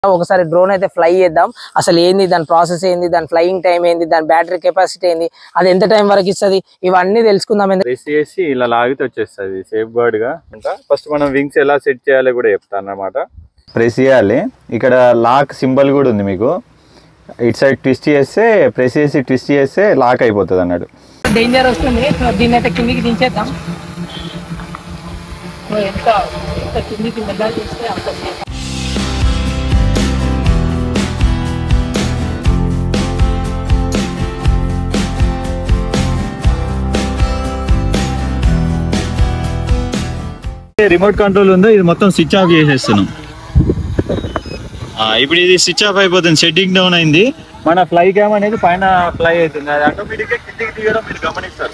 ఒకసారి డ్రోన్ అయితే ఫ్లై చేద్దాం అసలు ఏంది దాని ప్రాసెస్ ఏంది దాని ఫ్లయింగ్ టైం ఏంది దాని బ్యాటరీ కెపాసిటీ ఏంది అది ఎంత టైం వరకు ఇస్తుంది ఇవన్నీ తెలుసుకుందాం ఎందుకంటే ప్రెస్ చేసి ఇలా లాగితే వచ్చేస్తుంది సేఫ్ గార్డ్ గా ఇంకా ఫస్ట్ మనం వింగ్స్ ఎలా సెట్ చేయాలో కూడా చెప్తాను అనమాట ప్రెస్ చేయాలి ఇక్కడ లాక్ సింబల్ కూడా ఉంది మీకు ఇటు సైడ్ ట్విస్ట్ చేస్తే ప్రెస్ చేసి ట్విస్ట్ చేస్తే లాక్ అయిపోతుంది అన్నాడు డేంజర్ వస్తుంది సో దీన్ని అయితే కిందికి దించేద్దాం సో ఎంత ఎంత కిందికి మెల్లగా చేస్తే అంత safe. రిమోట్ కంట్రోల్ ఉందో ఇది మొత్తం స్విచ్ ఆఫ్ చేసేస్తున్నాం ఆ, ఇప్పుడు ఇది స్విచ్ ఆఫ్ అయిపోతుంది సెట్టింగ్ డౌన్ అయింది మన ఫ్లై క్యామ్ అనేది పైన ఫ్లై అవుతుంది అది ఆటోమేటిక్ గా కిందికి దిగడం మీరు గమనిస్తారు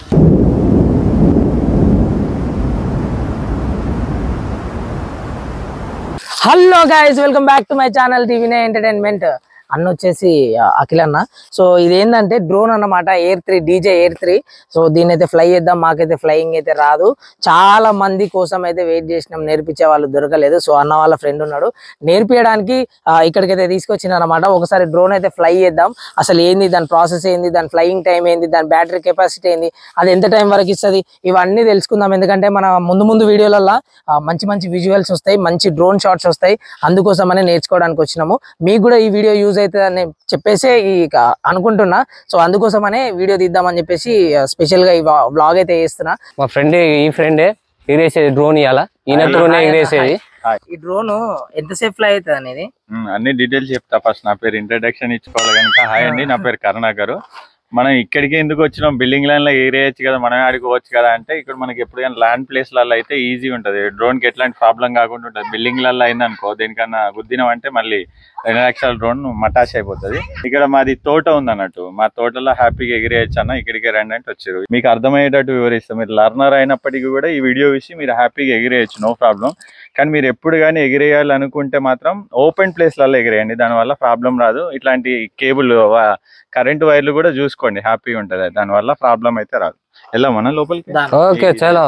hello guys welcome back to my channel టీవీనే ఎంటర్టైన్మెంట్ అన్న వచ్చేసి ఆ, అఖిల్ అన్న సో ఇదేంటంటే డ్రోన్ అన్నమాట air three DJ air three so దీని అయితే ఫ్లై చేద్దాం మాకైతే ఫ్లయింగ్ అయితే రాదు చాలా మంది కోసం అయితే వెయిట్ చేసినాం నేర్పించే వాళ్ళు దొరకలేదు సో అన్న వాళ్ళ ఫ్రెండ్ ఉన్నాడు నేర్పించడానికి ఆ, ఇక్కడికైతే తీసుకొచ్చిన అనమాట ఒకసారి డ్రోన్ అయితే ఫ్లై చేద్దాం అసలు ఏంది దాని ప్రాసెస్ ఏంది దాని ఫ్లయింగ్ టైం ఏంది దాని బ్యాటరీ కెపాసిటీ ఏంది అది ఎంత టైం వరకు ఇస్తుంది ఇవన్నీ తెలుసుకుందాం ఎందుకంటే మన ముందు ముందు వీడియోలలో మంచి మంచి విజువల్స్ వస్తాయి మంచి డ్రోన్ షాట్స్ వస్తాయి అందుకోసమనే నేర్చుకోవడానికి వచ్చినాము మీకు కూడా ఈ వీడియో యూజ్ అవుతుందని చెప్పేసి ఈ క- అనుకుంటున్నా సో అందుకోసమనే వీడియో తీద్దామని చెప్పేసి స్పెషల్ గా ఈ వ్లాగ్ అయితే చేస్తున్నా మా ఫ్రెండ్ ఈ ఫ్రెండే ఎగిరేసేది డ్రోన్ ఇవాళ ఈయనతోనే ఎగిరేసేది ఈ డ్రోన్ ఎంతసేపు ఫ్లై అవుతుంది అనేది మ్మ్, అన్ని డీటెయిల్స్ చెప్తా ఫస్ట్ నా పేరు ఇంట్రడక్షన్ ఇచ్చుకోవాలి కనుక హాయ్ అండి నా పేరు కరుణాకర్ మనం ఇక్కడికి ఎందుకు వచ్చినాం బిల్డింగ్ లైన్ లో ఏరియచ్చు కదా మనం ఆడుకోవచ్చు కదా అంటే ఇక్కడ మనకి ఎప్పుడైనా ల్యాండ్ ప్లేస్ లలో అయితే ఈజీ ఉంటది డ్రోన్ కి ఎట్లాంటి ప్రాబ్లం కాకుండా ఉంటుంది బిల్డింగ్ లలో అయిందనుకో దేనికన్నా గుద్దినం అంటే మళ్ళీ రెండు లక్షల డ్రోన్ మటాష్ అయిపోతుంది ఇక్కడ మాది తోట ఉంది అన్నట్టు మా తోటలో హ్యాపీగా ఎగిరేయచ్చు అన్న ఇక్కడికే రండి అంటే వచ్చారు మీకు అర్థమయ్యేటట్టు వివరిస్తాం మీరు లర్నర్ అయినప్పటికీ కూడా ఈ వీడియో చూసి మీరు హ్యాపీగా ఎగిరేయచ్చు నో ప్రాబ్లం కానీ మీరు ఎప్పుడు కానీ ఎగిరేయాలి అనుకుంటే మాత్రం ఓపెన్ ప్లేస్లలో ఎగిరేయండి దానివల్ల ప్రాబ్లం రాదు ఇట్లాంటి కేబుల్ కరెంట్ వైర్లు కూడా చూసుకోండి హ్యాపీగా ఉంటుంది దానివల్ల ప్రాబ్లం అయితే రాదు వెళ్ళామన్నా లోపలికి ఓకే చలో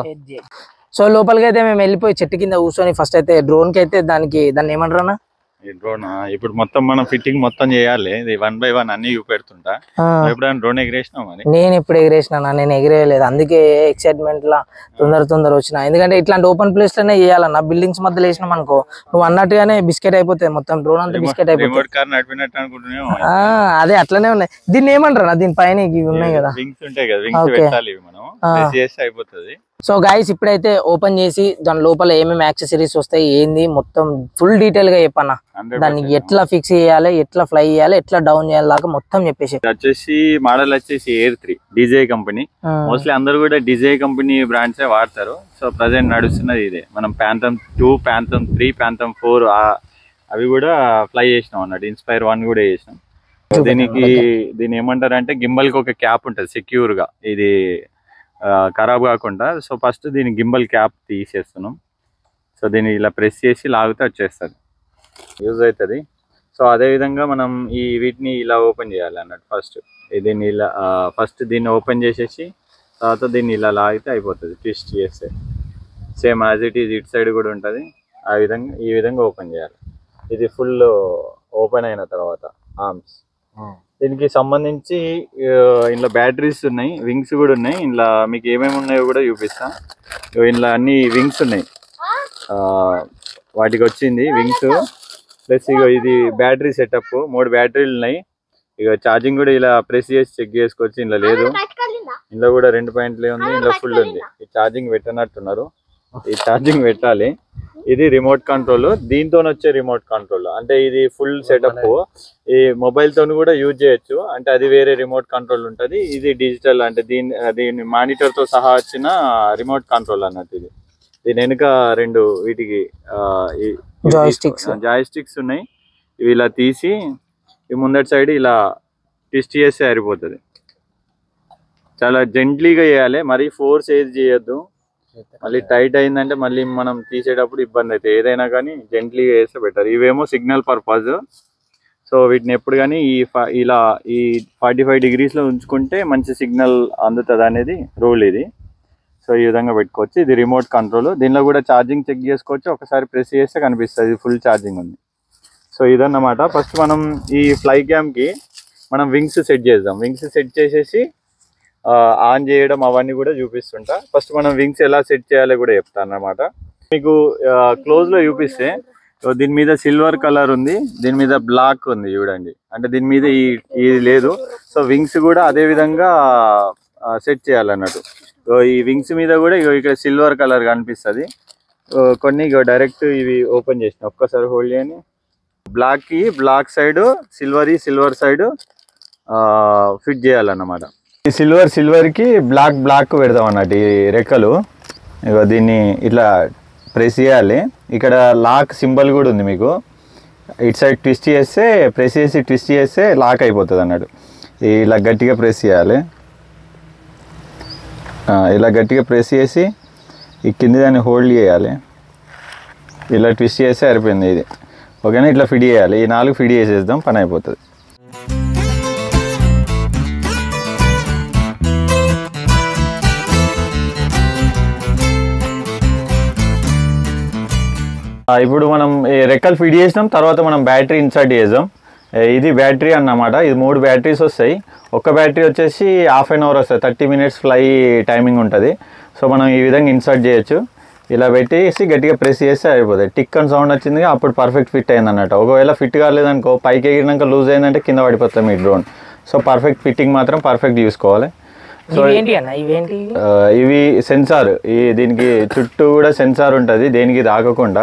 సో లోపలికి అయితే మేము వెళ్ళిపోయి చెట్టు కింద కూర్చొని ఫస్ట్ అయితే డ్రోన్ కి అయితే దానికి దాన్ని ఏమంటారు అన్న ఈ డ్రోన్ ఇప్పుడు మొత్తం మనం ఫిట్టింగ్ మొత్తం చేయాలి ఇది వన్ బై వన్ అన్ని చూపెడుతుంటా నువ్వు ఎప్పుడైనా డ్రోన్ ఎగిరేసినావు మరి నేను ఎప్పుడు ఎగిరేసిన నేను ఎగిరేయలేదు అందుకే ఎక్సైట్మెంట్ లా తొందర తొందర వచ్చిన ఎందుకంటే ఇట్లాంటి ఓపెన్ ప్లేస్ లోనే చేయాలన్న బిల్డింగ్స్ మధ్యలో వేసినాం అనుకో నువ్వు అన్నట్టుగానే బిస్కెట్ అయిపోతుంది మొత్తం డ్రోన్ అంతా బిస్కెట్ అయిపోతుంది రిమోట్ కార్ నడిపినట్టు అనుకుంటున్నావు ఆ, అదే అట్లనే ఉన్నాయి దీన్ని ఏమంటారు దీని పైన ఇవి ఉన్నాయి కదా వింగ్స్ ఉంటాయి కదా వింగ్స్ Okay. పెట్టాలి ఇవి మనం ఆ. Press చేస్తే అయిపోతుంది సో గాయస్ ఇప్పుడైతే ఓపెన్ చేసి దాని లోపల ఏమేమి యాక్సెసరీస్ వస్తాయి ఏంది మొత్తం ఫుల్ డీటెయిల్ గా చెప్పన్న 100% దాన్ని ఎట్లా ఫిక్స్ చేయాలి ఎట్లా ఫ్లై చేయాలి ఎట్లా డౌన్ చేయాలి దాకా మొత్తం చెప్పేసి ఇది వచ్చేసి మోడల్ వచ్చేసి air three DJ company mostly అందరూ కూడా డిజే కంపెనీ బ్రాండ్సే వాడతారు సో ప్రజెంట్ నడుస్తున్నది ఇదే మనం Phantom two Phantom three Phantom four అవి కూడా ఫ్లై చేసినాం అన్నట్టు ఇన్స్పైర్ వన్ కూడా చేసినాం సో దీనికి దీని ఏమంటారు అంటే గింబల్ కి ఒక క్యాప్ ఉంటుంది సెక్యూర్ గా ఇది ఆ, ఖరాబ్ కాకుండా సో ఫస్ట్ దీని గింబల్ క్యాప్ తీసేస్తున్నాం సో దీన్ని ఇలా ప్రెస్ చేసి లాగితే వచ్చేస్తుంది యూజ్ అవుతుంది సో అదే విధంగా మనం ఈ వీటిని ఇలా ఓపెన్ చేయాలి అన్నట్టు ఫస్ట్ దీన్ని ఇలా ఫస్ట్ దీన్ని ఓపెన్ చేసేసి తర్వాత దీన్ని ఇలా లాగితే అయిపోతుంది ట్విస్ట్ చేస్తే same as it is it side కూడా ఉంటుంది ఆ విధంగా ఈ విధంగా ఓపెన్ చేయాలి ఇది ఫుల్ ఓపెన్ అయిన తర్వాత ఆర్మ్స్ దీనికి సంబంధించి ఆ, ఇందులో బ్యాటరీస్ ఉన్నాయి వింగ్స్ కూడా ఉన్నాయి ఇందులో మీకు ఏమేమి ఉన్నాయో కూడా చూపిస్తా ఇగో ఇందులో అన్ని వింగ్స్ ఉన్నాయి ఆ, వాటికి వచ్చింది వింగ్స్ ప్లస్ ఇగో ఇది బ్యాటరీ సెటప్ మూడు బ్యాటరీలు ఉన్నాయి ఇక ఛార్జింగ్ కూడా ఇలా ప్రెస్ చేసి చెక్ చేసుకోవచ్చు ఇందులో లేదు ఇందులో కూడా రెండు పాయింట్లే ఉంది ఇందులో ఫుల్ ఉంది ఈ ఛార్జింగ్ పెట్టనట్టున్నారు ఈ ఛార్జింగ్ పెట్టాలి ఇది రిమోట్ కంట్రోల్ దీంతో వచ్చే రిమోట్ కంట్రోల్ అంటే ఇది ఫుల్ సెటప్ ఈ మొబైల్ తోని కూడా యూజ్ చేయొచ్చు అంటే అది వేరే రిమోట్ కంట్రోల్ ఉంటది ఇది డిజిటల్ అంటే దీని దీని మానిటర్ తో సహా వచ్చిన రిమోట్ కంట్రోల్ అన్నట్టు ఇది దీని వెనుక రెండు వీటికి Joysticks. జాయ్ స్టిక్స్ ఉన్నాయి ఇవి ఇలా తీసి ఈ ముందటి సైడ్ ఇలా ట్విస్ట్ చేస్తే సరిపోతుంది చాలా జెంట్లీగా చేయాలి మరీ ఫోర్స్ ఏది చేయొద్దు మళ్ళీ టైట్ అయిందంటే మళ్ళీ మనం తీసేటప్పుడు ఇబ్బంది అవుతుంది ఏదైనా కానీ జెంట్లీగా చేస్తే బెటర్ ఇవేమో సిగ్నల్ పర్పస్ సో వీటిని ఎప్పుడు కానీ ఈ ఫ- ఇలా ఈ ఫార్టీ ఫైవ్ డిగ్రీస్లో ఉంచుకుంటే మంచి సిగ్నల్ అందుతుంది అనేది రూల్ ఇది సో ఈ విధంగా పెట్టుకోవచ్చు ఇది రిమోట్ కంట్రోల్ దీనిలో కూడా ఛార్జింగ్ చెక్ చేసుకోవచ్చు ఒకసారి ప్రెస్ చేస్తే కనిపిస్తుంది ఫుల్ ఛార్జింగ్ ఉంది సో ఇదన్నమాట ఫస్ట్ మనం ఈ ఫ్లై క్యామ్ కి మనం వింగ్స్ సెట్ చేద్దాం వింగ్స్ సెట్ చేసేసి ఆన్ చేయడం అవన్నీ కూడా చూపిస్తుంటా ఫస్ట్ మనం వింగ్స్ ఎలా సెట్ చేయాలో కూడా చెప్తాను అన్నమాట మీకు క్లోజ్ లో చూపిస్తే సో దీని మీద సిల్వర్ కలర్ ఉంది దీని మీద బ్లాక్ ఉంది చూడండి అంటే దీని మీద ఈ ఇది లేదు సో వింగ్స్ కూడా అదే విధంగా సెట్ చేయాలన్నట్టు సో ఈ వింగ్స్ మీద కూడా ఇగో ఇక్కడ సిల్వర్ కలర్ కనిపిస్తుంది కొన్ని ఇగో డైరెక్ట్ ఇవి ఓపెన్ చేసిన ఒక్కసారి హోల్డ్ చేయని బ్లాక్ కి black side silver silver side fit చేయాలన్నమాట ఈ సిల్వర్ సిల్వర్ కి బ్లాక్ బ్లాక్ పెడతాం అన్నట్టు ఈ రెక్కలు ఇగో దీన్ని ఇట్లా ప్రెస్ చేయాలి ఇక్కడ లాక్ సింబల్ కూడా ఉంది మీకు ఇటు సైడ్ ట్విస్ట్ చేస్తే ప్రెస్ చేసి ట్విస్ట్ చేస్తే లాక్ అయిపోతుంది అన్నట్టు ఇలా గట్టిగా ప్రెస్ చేయాలి ఆ, ఇలా గట్టిగా ప్రెస్ చేసి ఈ కింది దాన్ని హోల్డ్ చేయాలి ఇలా ట్విస్ట్ చేస్తే సరిపోయింది ఇది ఓకేనా ఇట్లా ఫిట్ చేయాలి ఈ నాలుగు ఫిట్ చేసేద్దాం పని అయిపోతుంది ఆ, ఇప్పుడు మనం ఈ రెక్కలు ఫిట్ చేసినాం తర్వాత మనం బ్యాటరీ ఇన్సర్ట్ చేద్దాం ఏ, ఇది బ్యాటరీ అన్నమాట ఇది మూడు బ్యాటరీస్ వస్తాయి ఒక బ్యాటరీ వచ్చేసి హాఫ్ అన్ అవర్ వస్తుంది థర్టీ మినిట్స్ ఫ్లై టైమింగ్ ఉంటుంది సో మనం ఈ విధంగా ఇన్సర్ట్ చేయొచ్చు ఇలా పెట్టేసి గట్టిగా ప్రెస్ చేస్తే అయిపోతుంది టిక్ అని సౌండ్ వచ్చింది అప్పుడు పర్ఫెక్ట్ ఫిట్ అయింది అన్నట్టు ఒకవేళ ఫిట్ కాలేదనుకో పైకి ఎగిరినాక లూజ్ అయిందంటే కింద పడిపోతుంది మీ డ్రోన్ సో పర్ఫెక్ట్ ఫిట్టింగ్ మాత్రం పర్ఫెక్ట్ చూసుకోవాలి సో ఇవేంటి అన్న ఇవేంటి ఆ, ఇవి సెన్సార్ ఈ దీనికి చుట్టూ కూడా సెన్సార్ ఉంటుంది దేనికి రాకకుండా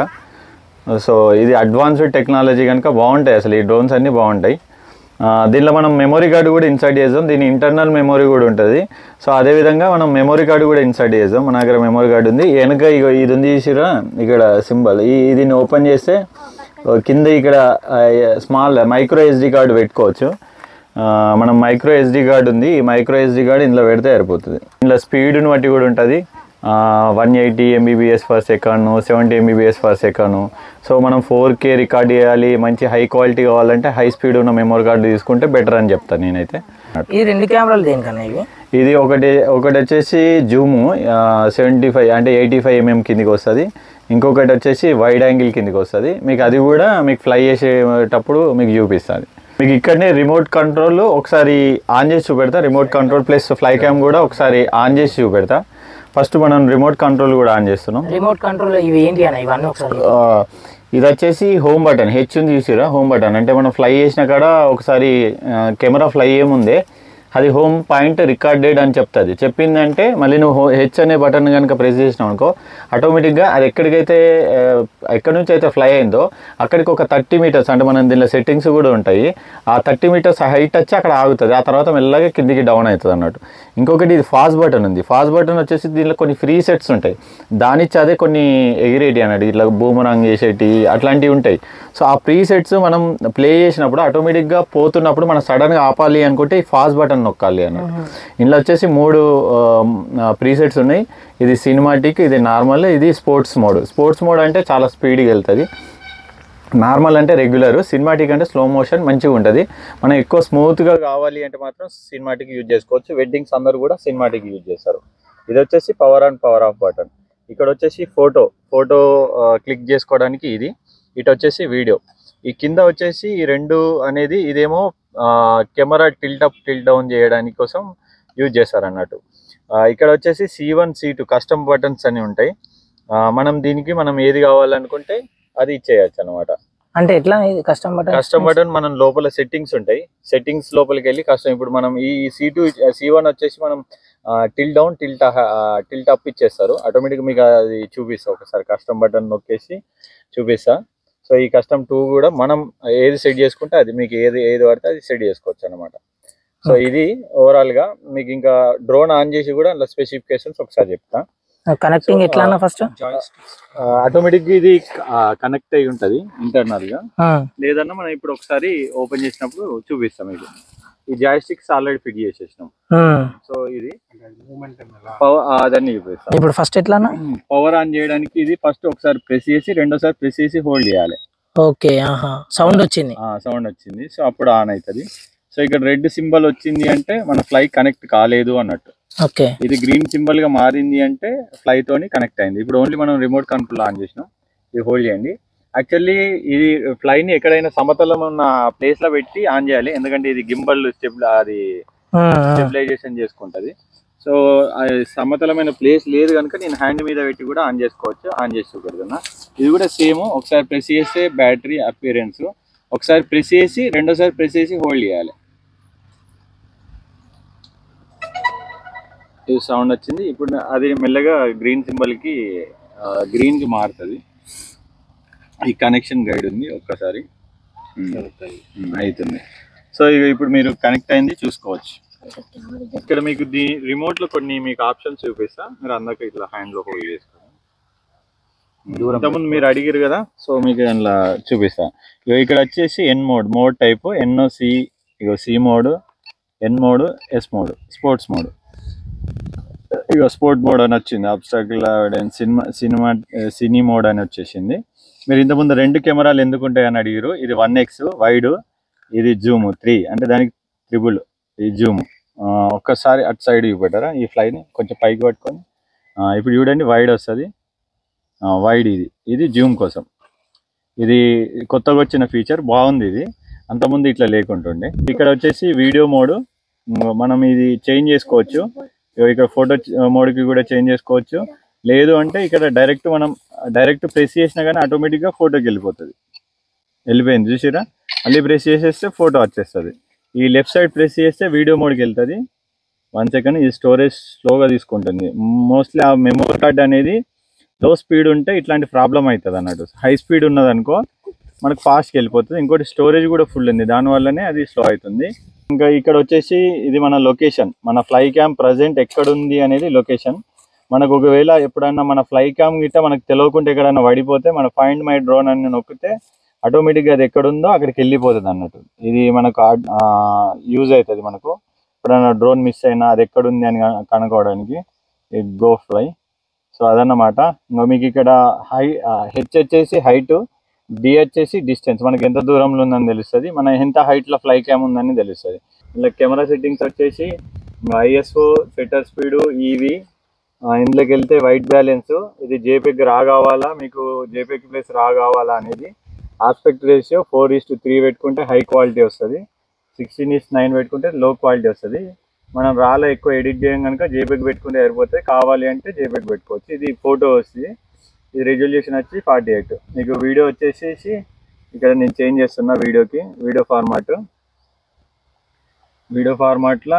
సో ఇది అడ్వాన్స్డ్ టెక్నాలజీ కనుక బాగుంటాయి అసలు ఈ డ్రోన్స్ అన్నీ బాగుంటాయి ఆ, దీనిలో మనం మెమరీ కార్డు కూడా ఇన్సర్ట్ చేద్దాం దీని ఇంటర్నల్ మెమరీ కూడా ఉంటుంది సో అదేవిధంగా మనం మెమరీ కార్డు కూడా ఇన్సర్ట్ చేద్దాం మన దగ్గర మెమరీ కార్డు ఉంది వెనక ఇగో ఇది ఉంది చూసిరా ఇక్కడ సింబల్ ఈ దీన్ని ఓపెన్ చేస్తే ఓ కింద ఇక్కడ స్మాల్ మైక్రో ఎస్డి కార్డు పెట్టుకోవచ్చు ఆ, మనం మైక్రో ఎస్డి కార్డు ఉంది ఈ మైక్రో ఎస్డి కార్డు ఇందులో పెడితే సరిపోతుంది ఇందులో స్పీడ్ని బట్టి కూడా ఉంటుంది one eighty MBPS per second seventy MBPS per second so మనం ఫోర్ కే రికార్డ్ చేయాలి మంచి హై క్వాలిటీ కావాలంటే హై స్పీడ్ ఉన్న మెమరీ కార్డు తీసుకుంటే బెటర్ అని చెప్తాను నేనైతే ఈ రెండు కెమెరాలు దేనికన్నా ఇవి ఇది ఒకటి ఒకటి వచ్చేసి జూము సెవెంటీ ఫైవ్ అంటే ఎయిటీ ఫైవ్ ఎంఎం కిందికి వస్తుంది ఇంకొకటి వచ్చేసి వైడ్ యాంగిల్ కిందికి వస్తుంది మీకు అది కూడా మీకు ఫ్లై చేసేటప్పుడు మీకు చూపిస్తుంది మీకు ఇక్కడనే రిమోట్ కంట్రోల్ ఒకసారి ఆన్ చేసి చూపెడతా remote control plus fly cam కూడా ఒకసారి ఆన్ చేసి చూపెడతా ఫస్ట్ మనం రిమోట్ కంట్రోల్ కూడా ఆన్ చేస్తున్నాం రిమోట్ కంట్రోల్ ఇవి ఏంటి అన్న ఇవన్నీ ఒకసారి ఆ, ఇది వచ్చేసి హోమ్ బటన్ హెచ్ ఉంది చూసిరా హోమ్ బటన్ అంటే మనం ఫ్లై చేసిన కాడ ఒకసారి కెమెరా ఫ్లై ఏముందే అది హోమ్ పాయింట్ రికార్డెడ్ అని చెప్తుంది చెప్పిందంటే మళ్ళీ నువ్వు హెచ్ అనే బటన్ కనుక ప్రెస్ చేసినావు అనుకో ఆటోమేటిక్గా అది ఎక్కడికైతే ఆ, ఎక్కడి నుంచి అయితే ఫ్లై అయిందో అక్కడికి ఒక థర్టీ మీటర్స్ అంటే మనం దీనిలో సెట్టింగ్స్ కూడా ఉంటాయి ఆ థర్టీ మీటర్స్ హైట్ వచ్చి అక్కడ ఆగుతుంది ఆ తర్వాత మెల్లగా కిందికి డౌన్ అవుతుంది అన్నట్టు ఇంకొకటి ఇది ఫాస్ట్ బటన్ ఉంది ఫాస్ట్ బటన్ వచ్చేసి దీనిలో కొన్ని ఫ్రీ సెట్స్ ఉంటాయి దానిచ్చి అదే కొన్ని ఎగిరేటి అన్నట్టు ఇట్లా బూమరాంగ్ చేసేటి అట్లాంటివి ఉంటాయి సో ఆ ప్రీ సెట్స్ మనం ప్లే చేసినప్పుడు ఆటోమేటిక్గా పోతున్నప్పుడు మనం సడన్గా ఆపాలి అనుకుంటే ఈ ఫాస్ట్ బటన్ నొక్కాలి అన్నట్టు ఇందులో వచ్చేసి మూడు ప్రీ సెట్స్ ఉన్నాయి ఇది సినిమాటిక్ ఇది నార్మల్ ఇది స్పోర్ట్స్ మోడ్ స్పోర్ట్స్ మోడ్ అంటే చాలా స్పీడ్గా వెళ్తుంది నార్మల్ అంటే రెగ్యులర్ సినిమాటిక్ అంటే స్లో మోషన్ మంచిగా ఉంటుంది మనం ఎక్కువ స్మూత్గా కావాలి అంటే మాత్రం సినిమాటిక్ యూజ్ చేసుకోవచ్చు వెడ్డింగ్స్ అందరూ కూడా సినిమాటిక్ యూజ్ చేస్తారు ఇది వచ్చేసి power on power off button ఇక్కడ వచ్చేసి ఫోటో ఫోటో క్లిక్ చేసుకోవడానికి ఇది ఇటు వచ్చేసి వీడియో ఈ కింద వచ్చేసి ఈ రెండు అనేది ఇదేమో camera tilt up tilt down చేయడానికి కోసం యూజ్ చేస్తారు అన్నట్టు ఆ, ఇక్కడ వచ్చేసి C one C two custom buttons అని ఉంటాయి ఆ, మనం దీనికి మనం ఏది కావాలనుకుంటే అది ఇచ్చేయచ్చు అనమాట అంటే ఎట్లా ఇది కష్టం బటన్ కస్టమ్ బటన్ మనం లోపల సెట్టింగ్స్ ఉంటాయి సెట్టింగ్స్ లోపలికి వెళ్ళి కస్టమ్ ఇప్పుడు మనం ఈ సి టూ సి వన్ వచ్చేసి మనం tilt down tilt tilt up ఇచ్చేస్తారు ఆటోమేటిక్ మీకు అది చూపిస్తా ఒకసారి కస్టమ్ బటన్ నొక్కేసి చూపిస్తా సో ఈ కస్టమ్ టూ కూడా మనం ఏది సెట్ చేసుకుంటే అది మీకు ఏది ఏది పడితే అది సెట్ చేసుకోవచ్చు అనమాట సో ఇది ఓవరాల్ గా మీకు ఇంకా డ్రోన్ ఆన్ చేసి కూడా అందులో స్పెసిఫికేషన్స్ ఒకసారి చెప్తా కనెక్టింగ్ ఎట్లా అన్న ఫస్ట్ ఆటోమేటిక్ ఇది కనెక్ట్ అయి ఉంటది ఇంటర్నల్ గా లేదన్నా మనం ఇప్పుడు ఒకసారి ఓపెన్ చేసినప్పుడు చూపిస్తాం ఇది ఈ జాయిస్టిక్స్ ఆల్రెడీ ఫిట్ చేసేసినాం సో ఇది పవర్ అదన్నీ చూపిస్తాం ఇప్పుడు ఫస్ట్ ఎట్లా అన్న పవర్ ఆన్ చేయడానికి ఇది ఫస్ట్ ఒకసారి ప్రెస్ చేసి రెండోసారి ప్రెస్ చేసి హోల్డ్ చేయాలి ఓకే ఆహా సౌండ్ వచ్చింది సౌండ్ వచ్చింది సో అప్పుడు ఆన్ అవుతుంది సో ఇక్కడ రెడ్ సింబల్ వచ్చింది అంటే మన ఫ్లై కనెక్ట్ కాలేదు అన్నట్టు ఓకే ఇది గ్రీన్ సింబల్ గా మారింది అంటే ఫ్లై తోని కనెక్ట్ అయింది ఇప్పుడు ఓన్లీ మనం రిమోట్ కంట్రోల్ ఆన్ చేసినాం ఇది హోల్డ్ చేయండి యాక్చువల్లీ ఇది ఫ్లైని ఎక్కడైనా సమతలం ఉన్న ప్లేస్ లో పెట్టి ఆన్ చేయాలి ఎందుకంటే ఇది గింబల్ స్టెబ్ అది స్టెబిలైజేషన్ చేసుకుంటది సో సమతలమైన ప్లేస్ లేదు కనుక నేను హ్యాండ్ మీద పెట్టి కూడా ఆన్ చేసుకోవచ్చు ఆన్ చేసి చూపెడుతున్నా ఇది కూడా సేమ్ ఒకసారి ప్రెస్ చేస్తే బ్యాటరీ అపియరెన్స్ ఒకసారి ప్రెస్ చేసి రెండోసారి ప్రెస్ చేసి హోల్డ్ చేయాలి ఇది సౌండ్ వచ్చింది ఇప్పుడు అది మెల్లగా గ్రీన్ సింబల్ కి గ్రీన్ కి మారుతుంది ఈ కనెక్షన్ గైడ్ ఉంది ఒక్కసారి ఉమ్, ఉమ్, అవుతుంది సో ఇక ఇప్పుడు మీరు కనెక్ట్ అయింది చూసుకోవచ్చు ఇక్కడ మీకు దీ రిమోట్ లో కొన్ని మీకు ఆప్షన్స్ చూపిస్తా మీరు అందరికి ఇట్లా హ్యాండ్ లో హోల్డ్ చేసుకోండి ఇంతకుముందు మీరు అడిగారు కదా సో మీకు అందులో చూపిస్తా ఇగో ఇక్కడ వచ్చేసి N mode mode type N O C C mode N mode S mode sports mode ఇక స్పోర్ట్ మోడ్ అని వచ్చింది abstract cinema cinema cine mode అని వచ్చేసింది మీరు ఇంతకుముందు రెండు కెమెరాలు ఎందుకు ఉంటాయి అని అడిగారు ఇది వన్ ఎక్స్ వైడ్ ఇది జూమ్ త్రీ అంటే దానికి త్రిబుల్ ఈ జూమ్ ఒక్కసారి అటు సైడ్ చూపెట్టారా ఈ ఫ్లైని కొంచెం పైకి పట్టుకొని ఆ, ఇప్పుడు చూడండి వైడ్ వస్తుంది వైడ్ ఇది ఇది జూమ్ కోసం ఇది కొత్తగా వచ్చిన ఫీచర్ బాగుంది ఇది అంతకుముందు ఇట్లా లేకుంటుండే ఇక్కడ వచ్చేసి వీడియో మోడ్ మనం ఇది చేంజ్ చేసుకోవచ్చు ఇగో ఇక్కడ ఫోటో మోడ్కి కూడా చేంజ్ చేసుకోవచ్చు లేదు అంటే ఇక్కడ డైరెక్ట్ మనం డైరెక్ట్ ప్రెస్ చేసినా కానీ ఆటోమేటిక్గా ఫోటోకి వెళ్ళిపోతుంది వెళ్ళిపోయింది చూసిరా మళ్ళీ ప్రెస్ చేసేస్తే ఫోటో వచ్చేస్తుంది ఈ లెఫ్ట్ సైడ్ ప్రెస్ చేస్తే వీడియో మోడ్కి వెళ్తుంది వన్ సెకండ్ ఇది స్టోరేజ్ స్లోగా తీసుకుంటుంది మోస్ట్లీ ఆ మెమోరీ కార్డ్ అనేది లో స్పీడ్ ఉంటే ఇట్లాంటి ప్రాబ్లం అవుతుంది అన్నట్టు హై స్పీడ్ ఉన్నది అనుకో మనకు ఫాస్ట్కి వెళ్ళిపోతుంది ఇంకోటి స్టోరేజ్ కూడా ఫుల్ ఉంది దానివల్లనే అది స్లో అవుతుంది ఇంకా ఇక్కడ వచ్చేసి ఇది మన లొకేషన్ మన ఫ్లై క్యామ్ ప్రజెంట్ ఎక్కడ ఉంది అనేది లొకేషన్ మనకు ఒకవేళ ఎప్పుడన్నా మన ఫ్లై క్యామ్ గిట్ట మనకు తెలియకుండా ఎక్కడన్నా పడిపోతే మన ఫైండ్ మై డ్రోన్ అని నొక్కితే ఆటోమేటిక్గా అది ఎక్కడ ఉందో అక్కడికి వెళ్ళిపోతుంది అన్నట్టు ఇది మనకు యూజ్ అవుతుంది మనకు ఎప్పుడైనా డ్రోన్ మిస్ అయినా అది ఎక్కడ ఉంది అని కన- కనుక్కోవడానికి గో ఫ్లై సో అదన్నమాట ఇంకా మీకు ఇక్కడ హై హెచ్ వచ్చేసి హైట్ డి వచ్చేసి డిస్టెన్స్ మనకి ఎంత దూరంలో ఉందని తెలుస్తుంది మన ఎంత height లో ఫ్లై క్యామ్ ఉందని తెలుస్తుంది ఇలా కెమెరా సెట్టింగ్స్ వచ్చేసి ఐఎస్ఓ షట్టర్ స్పీడ్ ఈవి ఇందులోకి వెళ్తే వైట్ బ్యాలెన్స్ ఇది జేపెగ్ రా కావాలా మీకు జేపెగ్ ప్లస్ రా కావాలా అనేది aspect ratio four is to three పెట్టుకుంటే హై క్వాలిటీ వస్తుంది సిక్స్టీన్ ఈస్ నైన్ పెట్టుకుంటే లో క్వాలిటీ వస్తుంది మనం రాలో ఎక్కువ ఎడిట్ చేయం కనుక జేపెగ్ పెట్టుకుంటే సరిపోతే కావాలి అంటే జేపెగ్ పెట్టుకోవచ్చు ఇది ఫోటో వస్తుంది ఇది రెజల్యూషన్ వచ్చి ఫార్టీ ఎయిట్ మీకు వీడియో వచ్చేసేసి ఇక్కడ నేను చేంజ్ చేస్తున్నా వీడియోకి వీడియో ఫార్మాట్ వీడియో ఫార్మాట్లో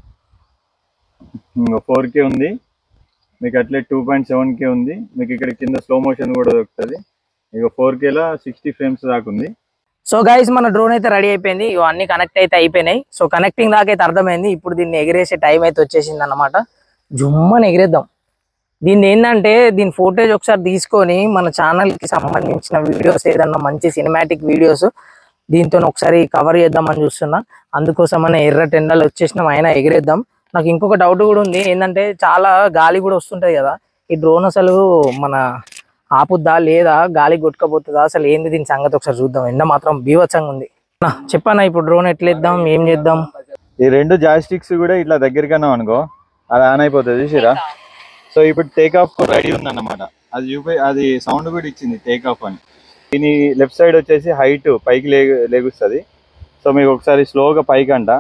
ఫోర్ కే ఉంది మీకు అట్లే టూ పాయింట్ సెవెన్ కే ఉంది మీకు ఇక్కడ కింద స్లో మోషన్ కూడా దొరుకుతుంది ఇక ఫోర్ కేలో సిక్స్టీ ఫ్రేమ్స్ దాకా ఉంది సో గైస్ మన డ్రోన్ అయితే రెడీ అయిపోయింది ఇవి అన్ని కనెక్ట్ అయితే అయిపోయినాయి సో కనెక్టింగ్ దాకా అయితే అర్థమైంది ఇప్పుడు దీన్ని ఎగిరేసే టైం అయితే వచ్చేసింది అనమాట జుమ్మని ఎగిరేద్దాం దీన్ని ఏంటంటే దీని ఫోటేజ్ ఒకసారి తీసుకొని మన ఛానల్ కి సంబంధించిన వీడియోస్ ఏదన్నా మంచి సినిమాటిక్ వీడియోస్ దీంతో ఒకసారి కవర్ చేద్దామని చూస్తున్నా అందుకోసం మన ఎర్ర టెండలు వచ్చేసినాం అయినా ఎగిరేద్దాం నాకు ఇంకొక డౌట్ కూడా ఉంది ఏంటంటే చాలా గాలి కూడా వస్తుంటది కదా ఈ డ్రోన్ అసలు మన ఆపుద్దా లేదా గాలి కొట్టుకపోతుందా అసలు ఏంది దీని సంగతి ఒకసారి చూద్దాం ఎండ మాత్రం బీభత్సంగా ఉంది నా, చెప్పన్నా ఇప్పుడు డ్రోన్ ఎట్లేద్దాం ఏం చేద్దాం ఈ రెండు జాయిస్టిక్స్ కూడా ఇట్లా దగ్గరికన్నా అనుకో అది ఆన్ అయిపోతుంది చూసిరా సో ఇప్పుడు టేక్ ఆఫ్ రెడీ ఉందన్నమాట అది చూపి అది సౌండ్ కూడా ఇచ్చింది టేక్ ఆఫ్ అని దీని లెఫ్ట్ సైడ్ వచ్చేసి హైట్ పైకి లే లేగుస్తుంది సో మీకు ఒకసారి స్లోగా పైకి అంట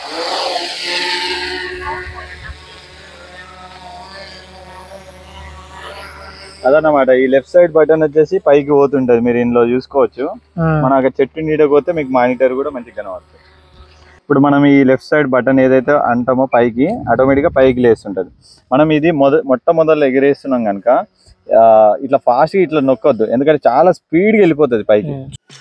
అదన్నమాట ఈ లెఫ్ట్ సైడ్ బటన్ వచ్చేసి పైకి పోతుంటది మీరు ఇందులో చూసుకోవచ్చు మన అక్కడ చెట్టు నీడ పోతే మీకు మానిటర్ కూడా మంచిగా కనబడుతుంది ఇప్పుడు మనం ఈ లెఫ్ట్ సైడ్ బటన్ ఏదైతే అంటామో పైకి ఆటోమేటిక్ గా పైకి లేస్తుంటది మనం ఇది మొద మొట్టమొదలు ఎగిరేస్తున్నాం కనుక ఇట్లా ఫాస్ట్ ఇట్లా నొక్కొద్దు ఎందుకంటే చాలా స్పీడ్ గా వెళ్ళిపోతుంది పైకి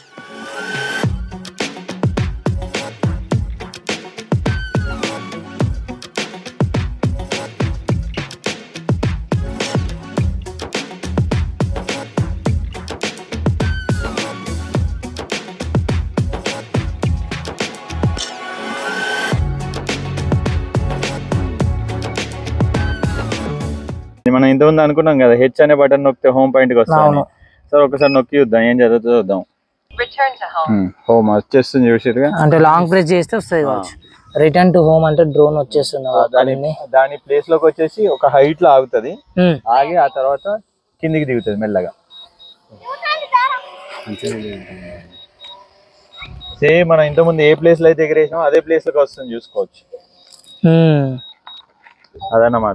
ఇది మనం ఇంతకుముందు అనుకున్నాం కదా హెచ్ అనే బటన్ నొక్కితే హోమ్ పాయింట్ కి వస్తుంది అవును. సరే ఒకసారి నొక్కి చూద్దాం ఏం జరుగుతుందో చూద్దాం Return to home. హోమ్ వచ్చేస్తుంది చూసిరుగా అంటే లాంగ్ ప్రెస్ చేస్తే వస్తుంది కావచ్చు రిటర్న్ టు హోమ్ అంటే డ్రోన్ వచ్చేస్తుంది దాని దాని ప్లేస్ లోకి వచ్చేసి ఒక హైట్ లో ఆగుతుంది ఉమ్. ఆగి ఆ తర్వాత కిందికి దిగుతుంది మెల్లగా సేమ్ మనం ఇంతకుముందు ఏ ప్లేస్ లో అయితే ఎగిరేసామో అదే ప్లేస్ లోకి వస్తుంది చూసుకోవచ్చు అదన్నమాట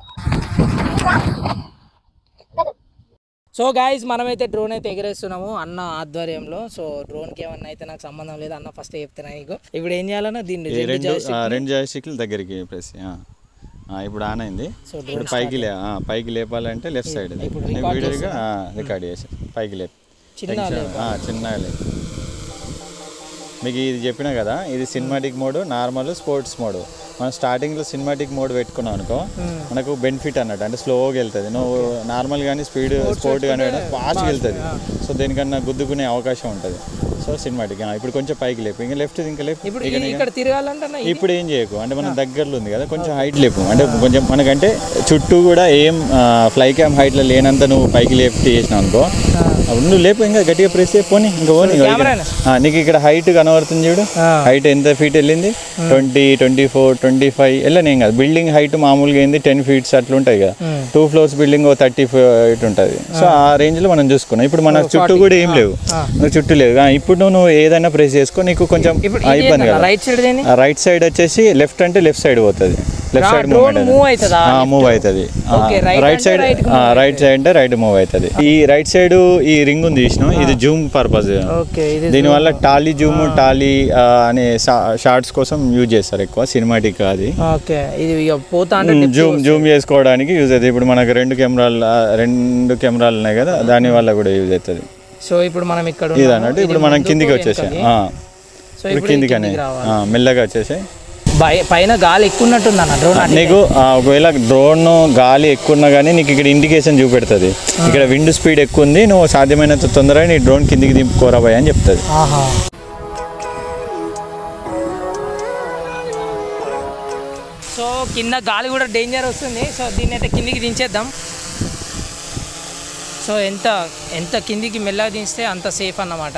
సో గాయస్ మనమైతే డ్రోన్ అయితే ఎగరేస్తున్నాము అన్న ఆధ్వర్యంలో సో డ్రోన్ కి ఏమన్నా అయితే నాకు సంబంధం లేదు అన్న ఫస్ట్ చెప్తున్నా నీకు ఇప్పుడు ఏం చేయాలన్నా దీన్ని ఈ రెండు రెండు joystick ఆ, ని- రెండు జాయిస్టిక్లు దగ్గరికి ప్రెస్ ఆ. ఆ, ఇప్పుడు ఆన్ అయింది సో ఇప్పుడు పైకి లే ఆ, పైకి లేపాలంటే లెఫ్ట్ సైడ్ ఇప్పుడు వీడియోగా రికార్డ్ చేసి పైకి లేపు చిన్న టెన్షన్- ఆ, చిన్నగా లేపు మీకు ఇది చెప్పినా కదా ఇది cinematic mode normal sports mode మనం స్టార్టింగ్లో సినిమాటిక్ మోడ్ పెట్టుకున్నాం అనుకో మనకు బెనిఫిట్ అన్నట్టు అంటే స్లోగా వెళ్తుంది నువ్వు నార్మల్ కానీ స్పీడ్ స్పోర్ట్ కానీ ఫాస్ట్గా వెళ్తుంది సో దేనికన్నా గుద్దుకునే అవకాశం ఉంటుంది సో సినిమాటిక్ ఇప్పుడు కొంచెం పైకి లేపు ఇంకా లెఫ్ట్ ఇంకా లేపు ఇప్పుడు ఇక ఇది ఇక్కడ తిరగాలంటే అన్న ఇది- ఇప్పుడు ఏం చేయకు అంటే మన దగ్గరలో ఉంది కదా కొంచెం హైట్ లేపు అంటే కొంచెం మనకంటే చుట్టూ కూడా ఏం ఫ్లై క్యామ్ హైట్లో లేనంత నువ్వు పైకి లేపి చేసినావు అనుకో అప్పుడు నువ్వు లేపు ఇంకా గట్టిగా ప్రెస్ చేయి పోనీ ఇంకా పోనీ ఇంకా ఇక్కడ. ఆ, నీకు ఇక్కడ హైట్ కనబడుతుంది చూడు హైట్ ఎంత ఫీట్ వెళ్ళింది twenty twenty four twenty five వెళ్ళని ఏం కాదు బిల్డింగ్ హైట్ మామూలుగా ఏంది టెన్ ఫీట్స్ అట్లా ఉంటాయి కదా టూ ఫ్లోర్స్ బిల్డింగ్ ఓ థర్టీ ఫీట్ ఉంటుంది సో ఆ రేంజ్లో మనం చూసుకున్నాం ఇప్పుడు మన చుట్టూ కూడా ఏం లేవు నువ్వు చుట్టూ లేవు ఆ, ఇప్పుడు నువ్వు ఏదైనా ప్రెస్ చేసుకో నీకు కొంచెం ఇప్పుడు ఆ, ఇబ్బంది కదా రైట్ సైడ్ దేని ఆ రైట్ సైడ్ వచ్చేసి లెఫ్ట్ అంటే లెఫ్ట్ సైడ్ పోతుంది లెఫ్ట్ సైడ్ డ్రోన్ మూవ్ అవుతుందా మూవ్ అవుతుంది Okay, right రైట్ అంటే సైడ్ right కి రైట్ సైడ్ అంటే రైట్ మూవ్ అవుతుంది ఈ రైట్ సైడ్ ఈ రింగ్ ఉంది చూసినాం ఇది జూమ్ పర్పస్ ఓకే ఇది దీనివల్ల టాలీ జూమ్ టాలీ అనే షార్ట్స్ కోసం యూజ్ చేస్తారు ఎక్కువ సినిమాటిక్ అది ఓకే ఇది ఇక పోతా అంటే జూమ్ జూమ్ చేసుకోవడానికి యూజ్ అవుతుంది ఇప్పుడు మనకు రెండు కెమెరాలు ఆ, రెండు కెమెరాలు ఉన్నాయి కదా దాని వల్ల కూడా యూజ్ అవుతుంది సో ఇప్పుడు మనం ఇక్కడ ఇది ఉన్నాము. అన్నట్టు ఇది ఇప్పుడు మనం ముందుకు, కిందికి వచ్చేసాం వెనకకి. ఆ. సో ఇప్పుడు ఇప్పుడు కిందికి అనే కిందికి రావాలి ఆ, మెల్లగా వచ్చేసాయి బయ- పైన గాలి ఎక్కువ ఉన్నట్టుంది అన్న డ్రోన్ అంటే నీకు ఆ, ఒకవేళ డ్రోన్ గాలి ఎక్కువ ఉన్నా కానీ నీకు ఇక్కడ ఇండికేషన్ చూపెడుతుంది ఇక్కడ విండ్ స్పీడ్ ఎక్కువ ఉంది నువ్వు సాధ్యమైనంత తొందరగా నీ డ్రోన్ కిందికి దింపుకోరా భయ్ అని చెప్తుంది ఆహా సో కింద గాలి కూడా డేంజర్ వస్తుంది సో దీన్ని అయితే కిందికి దించేద్దాం సో ఎంత ఎంత కిందికి మెల్లగా దించితే అంత సేఫ్ అన్నమాట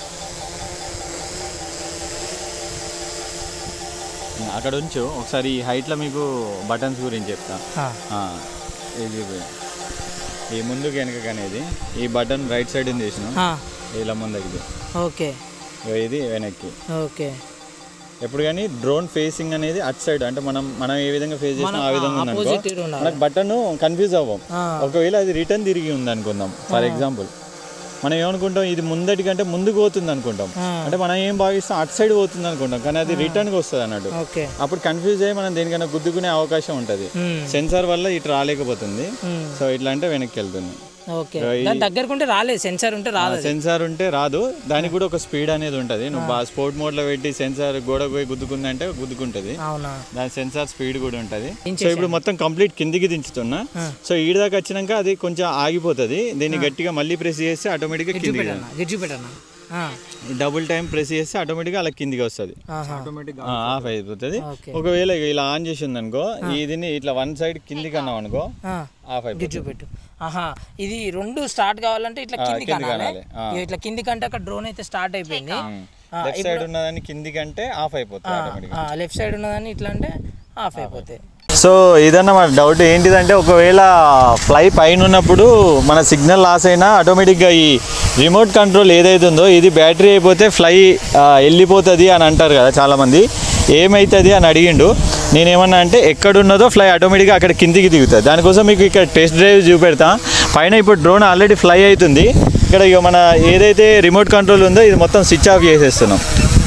అక్కడ ఉంచు ఒకసారి ఈ హైట్లో మీకు బటన్స్ గురించి చెప్తా ఆ, ఆ, ఇది ఈ ముందుకు వెనక అనేది ఈ బటన్ రైట్ సైడ్ తీసినాం ఆ, ఇలా ముందుకి ఓకే ఇగో ఇది వెనక్కి ఓకే ఎప్పుడు కానీ డ్రోన్ ఫేసింగ్ అనేది అట్ సైడ్ అంటే మనం మనం ఏ విధంగా ఫేస్ చేసినా ఆ విధంగా ఉందనుకో ఆపోజిట్ ఉండాలి మనకు బటన్ కన్ఫ్యూజ్ అవ్వం ఆ. ఒకవేళ అది రిటర్న్ తిరిగి ఉంది అనుకుందాం ఫర్ ఎగ్జాంపుల్ మనం ఏమనుకుంటాం ఇది ముందటి కంటే ముందుకు పోతుంది అనుకుంటాం ఆ. అంటే మనం ఏం భావిస్తాం అటు సైడ్ పోతుంది అనుకుంటాం కానీ అది రిటర్న్కి వస్తుంది అన్నట్టు ఓకే అప్పుడు కన్ఫ్యూజ్ అయ్యి మనం దేనికైనా గుద్దుకునే అవకాశం ఉంటుంది మ్మ్. సెన్సార్ వల్ల ఇటు రాలేకపోతుంది మ్మ్. సో ఇట్లా అంటే వెనక్కి వెళ్తుంది ఓకే దాని దగ్గరకు ఉంటే రాలేదు సెన్సార్ ఉంటే రాదు అది. సెన్సార్ ఉంటే రాదు దానికి కూడా ఒక స్పీడ్ అనేది ఉంటుంది నువ్వు బాగా స్పోర్ట్ మోడ్లో పెట్టి సెన్సార్ గోడకు పోయి గుద్దుకుందంటే గుద్దుకుంటుంది అవునా దాని సెన్సార్ స్పీడ్ కూడా ఉంటుంది సో ఇప్పుడు మొత్తం కంప్లీట్ కిందికి దించుతున్నా సో ఈడ దాకా వచ్చినాక అది కొంచెం ఆగిపోతుంది దీన్ని గట్టిగా మళ్ళీ ప్రెస్ చేస్తే ఆటోమేటిక్గా కిందికి పెట్టన్నా గిజ్జు పెట్టన్నా ఆ, డబుల్ టైం ప్రెస్ చేస్తే ఆటోమేటిక్గా అలా కిందికి వస్తుంది ఆహా. ఆఫ్ అయిపోతుంది ఓకే. ఒకవేళ ఇక ఇలా ఆన్ చేసి ఉందనుకో దీన్ని ఇట్లా వన్ సైడ్ కిందికి అన్నాం అనుకో ఆ, ఆఫ్ అయిపోతుంది గిజ్జు పెట్టు ఆహా ఇది రెండు స్టార్ట్ కావాలంటే ఇట్లా కిందికి కిందికి అనాలి అనాలి. ఆ. ఇక ఇట్లా కిందికి అంటే అక్కడ డ్రోన్ అయితే స్టార్ట్ అయిపోయింది లెఫ్ట్ సైడ్ ఉన్నదాన్ని కిందికి అంటే ఆఫ్ అయిపోతుంది ఆటోమేటిక్గా లెఫ్ట్ సైడ్ ఉన్నదాన్ని ఇట్లా అంటే ఆఫ్ అయిపోతాయి సో ఇదన్న మన డౌట్ ఏంటిదంటే ఒకవేళ ఫ్లై పైన ఉన్నప్పుడు మన సిగ్నల్ లాస్ అయినా ఆటోమేటిక్గా ఈ రిమోట్ కంట్రోల్ ఏదైతే ఉందో ఇది బ్యాటరీ అయిపోతే ఫ్లై ఆ, వెళ్ళిపోతుంది అని అంటారు కదా చాలామంది ఏమవుతుంది అని అడిగిండు నేనేమన్నా అంటే ఎక్కడున్నదో ఫ్లై ఆటోమేటిక్గా అక్కడ కిందికి దిగుతుంది దానికోసం మీకు ఇక్కడ టెస్ట్ డ్రైవ్ చూపెడతా పైన ఇప్పుడు డ్రోన్ ఆల్రెడీ ఫ్లై అవుతుంది ఇక్కడ ఇక మన ఏదైతే రిమోట్ కంట్రోల్ ఉందో ఇది మొత్తం స్విచ్ ఆఫ్ చేసేస్తున్నాం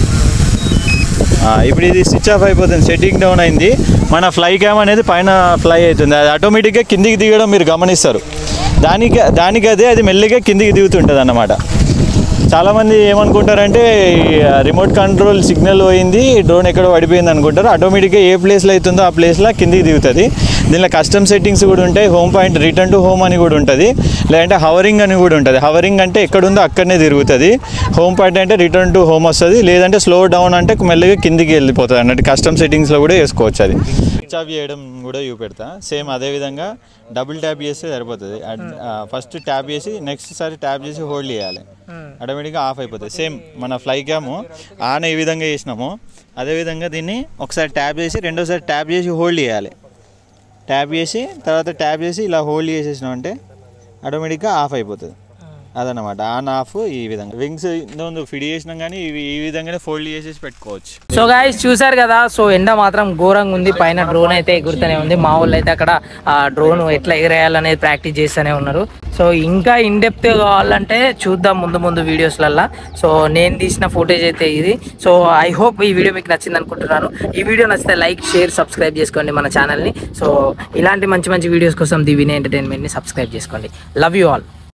ఆ, ఇప్పుడు ఇది స్విచ్ ఆఫ్ అయిపోతుంది సెట్టింగ్ డౌన్ అయింది మన ఫ్లై క్యామ్ అనేది పైన ఫ్లై అవుతుంది అది ఆటోమేటిక్గా కిందికి దిగడం మీరు గమనిస్తారు దానికి దానికి అదే అది మెల్లిగా కిందికి దిగుతుంటుంది అన్నమాట చాలామంది ఏమనుకుంటారంటే ఈ రిమోట్ కంట్రోల్ సిగ్నల్ పోయింది డ్రోన్ ఎక్కడో పడిపోయింది అనుకుంటారు ఆటోమేటిక్గా ఏ ప్లేస్లో అవుతుందో ఆ ప్లేస్లో కిందికి దిగుతుంది దీనిలో కస్టమ్ సెట్టింగ్స్ కూడా ఉంటాయి home point return to home అని కూడా ఉంటుంది లేదంటే హవరింగ్ అని కూడా ఉంటుంది హవరింగ్ అంటే ఎక్కడుందో అక్కడనే తిరుగుతుంది హోమ్ పాయింట్ అంటే రిటర్న్ టు హోమ్ వస్తుంది లేదంటే స్లో డౌన్ అంటే మెల్లగా కిందికి వెళ్ళిపోతుంది అన్నట్టు కస్టమ్ సెట్టింగ్స్లో కూడా వేసుకోవచ్చు అది స్విచ్ ఆఫ్ చేయడం కూడా చూపెడతా సేమ్ అదే విధంగా డబుల్ ట్యాప్ చేస్తే సరిపోతుంది ఫస్ట్ ట్యాప్ చేసి నెక్స్ట్ సారి ట్యాప్ చేసి హోల్డ్ చేయాలి ఆటోమేటిక్గా ఆఫ్ అయిపోతుంది సేమ్ మన ఫ్లై క్యాము ఆన్ ఏ విధంగా చేసినామో అదేవిధంగా దీన్ని ఒకసారి ట్యాప్ చేసి రెండోసారి ట్యాప్ చేసి హోల్డ్ చేయాలి ట్యాప్ చేసి తర్వాత ట్యాప్ చేసి ఇలా హోల్డ్ చేసేసినాం అంటే ఆటోమేటిక్గా ఆఫ్ అయిపోతుంది అదనమాట ఆన్ ఆఫ్ ఈ విధంగా వింగ్స్ ఇంతకుముందు ఫిడి చేసినాం కానీ ఇవి ఈ విధంగానే ఫోల్డ్ చేసేసి పెట్టుకోవచ్చు సో గాయస్ చూసారు కదా సో ఎండ మాత్రం ఘోరంగా ఉంది పైన డ్రోన్ అయితే ఎగురుతూనే ఉంది మా వాళ్ళు అయితే అక్కడ ఆ డ్రోన్ ఎట్లా ఎగరేయాలనేది ప్రాక్టీస్ చేస్తూనే ఉన్నారు సో ఇంకా ఇన్ డెప్త్ కావాలంటే చూద్దాం ముందు ముందు వీడియోస్లల్లా సో నేను తీసిన ఫుటేజ్ అయితే ఇది సో ఐ హోప్ ఈ వీడియో మీకు నచ్చింది అనుకుంటున్నాను ఈ వీడియో నచ్చితే లైక్ షేర్ సబ్స్క్రైబ్ చేసుకోండి మన ఛానల్ని సో ఇలాంటి మంచి మంచి వీడియోస్ కోసం ది వినే ఎంటర్టైన్మెంట్ని సబ్స్క్రైబ్ చేసుకోండి లవ్ యూ ఆల్